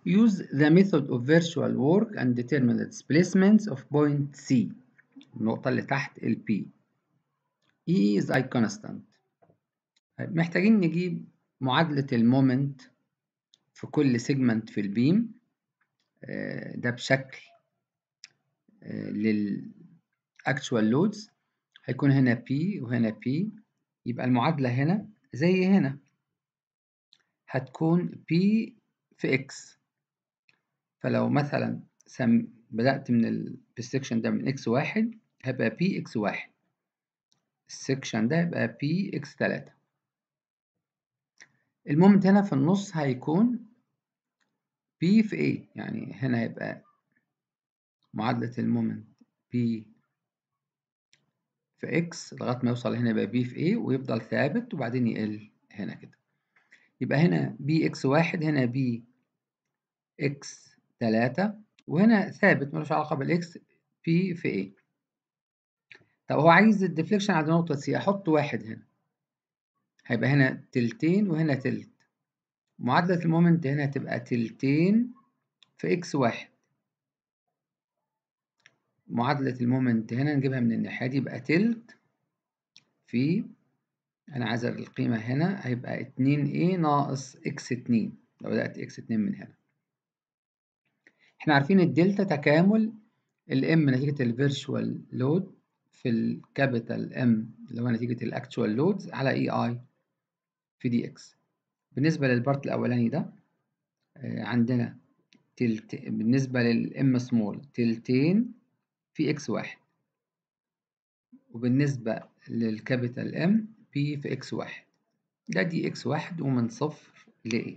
Use the method of virtual work and determine the displacements of point C النقطة اللي تحت ال P E is I constant محتاجين نجيب معادلة المومنت في كل سيجمنت في البيم ده بشكل للأكتوال لودز هيكون هنا P وهنا P يبقى المعادلة هنا زي هنا هتكون P في X فلو مثلا سم بدأت من السكشن ده من X واحد هيبقى P X واحد السكشن ده يبقى P X تلاتة المومنت هنا في النص هيكون P في A يعني هنا هيبقى معادلة المومنت P في X لغاية ما يوصل هنا يبقى B في A ويفضل ثابت وبعدين يقل هنا كده يبقى هنا بي اكس واحد هنا بي اكس تلاتة وهنا ثابت ملوش علاقة بالاكس بي في ايه طب هو عايز الديفليكشن عند نقطة سي أحط واحد هنا هيبقى هنا تلتين وهنا تلت معادلة المومنت هنا هتبقى تلتين في اكس واحد معادلة المومنت هنا نجيبها من الناحية دي يبقى تلت في أنا عايز القيمة هنا هيبقى اتنين A ناقص إكس اتنين لو بدأت إكس اتنين من هنا إحنا عارفين الدلتا تكامل الإم نتيجة الفيرشوال لود في الكابيتال إم اللي هو نتيجة الأكتوال لودز على إي آي في دي إكس بالنسبة للبارت الأولاني ده عندنا تلت بالنسبة للإم سمول تلتين في إكس واحد وبالنسبة للكابيتال إم بي في إكس واحد ده دي إكس واحد ومن صفر لإيه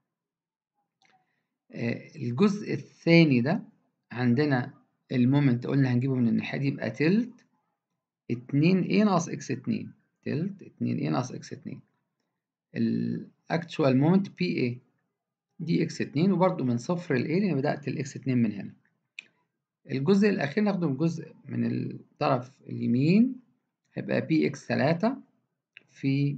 آه الجزء الثاني ده عندنا المومنت قلنا هنجيبه من الناحية دي يبقى تلت اتنين إيه ناقص إكس اتنين تلت اتنين إيه ناقص إكس اتنين الأكتوال مومنت بي إيه دي إكس اتنين وبرده من صفر لإيه لأن بدأت الإكس اتنين من هنا الجزء الأخير ناخده من جزء من الطرف اليمين هيبقى بي إكس تلاتة في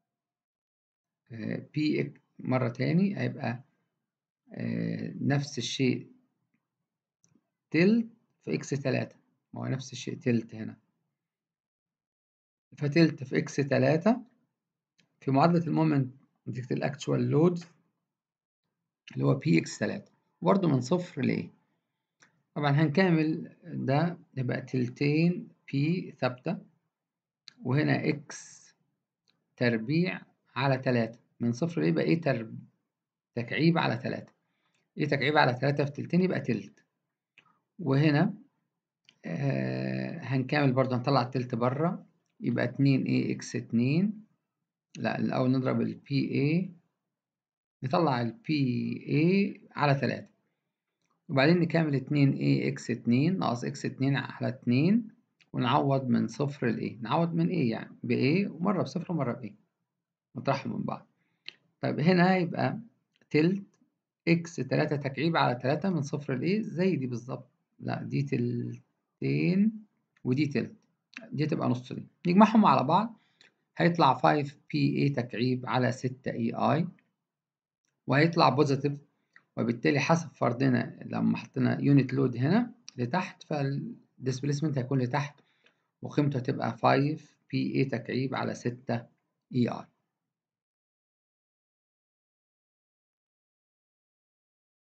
بي مرة تاني هيبقى نفس الشيء تلت في إكس تلاتة ما هو نفس الشيء تلت هنا فتلت في إكس تلاتة في معادلة المومنت نتيجة الأكتوال لود اللي هو بي إكس تلاتة برضه من صفر لإيه طبعا هنكمل ده يبقى تلتين بي ثابتة وهنا إكس تربيع على تلاتة من صفر يبقى إيه ترب تكعيب على تلاتة إيه تكعيب على تلاتة في تلتين يبقى تلت وهنا آه هنكمل برضه هنطلع التلت بره يبقى اتنين إيه إكس اتنين لا الأول نضرب البي إيه نطلع البي إيه على تلاتة وبعدين نكمل اتنين إيه إكس اتنين ناقص إكس اتنين على اتنين ونعوض من صفر لإيه نعوض من إيه يعني بإيه ومرة بصفر ومرة بإيه نطرحهم من بعض طيب هنا يبقى تلت إكس تلاتة تكعيب على تلاتة من صفر لإيه زي دي بالظبط لا دي تلتين ودي تلت دي تبقى نص دي نجمعهم على بعض هيطلع 5 بي اي تكعيب على 6 اي اي وهيطلع بوزيتيف وبالتالي حسب فرضنا لما حطينا يونت لود هنا لتحت فالديسبيسمنت هيكون لتحت وقيمته هتبقى 5 بي اي تكعيب على 6 اي اي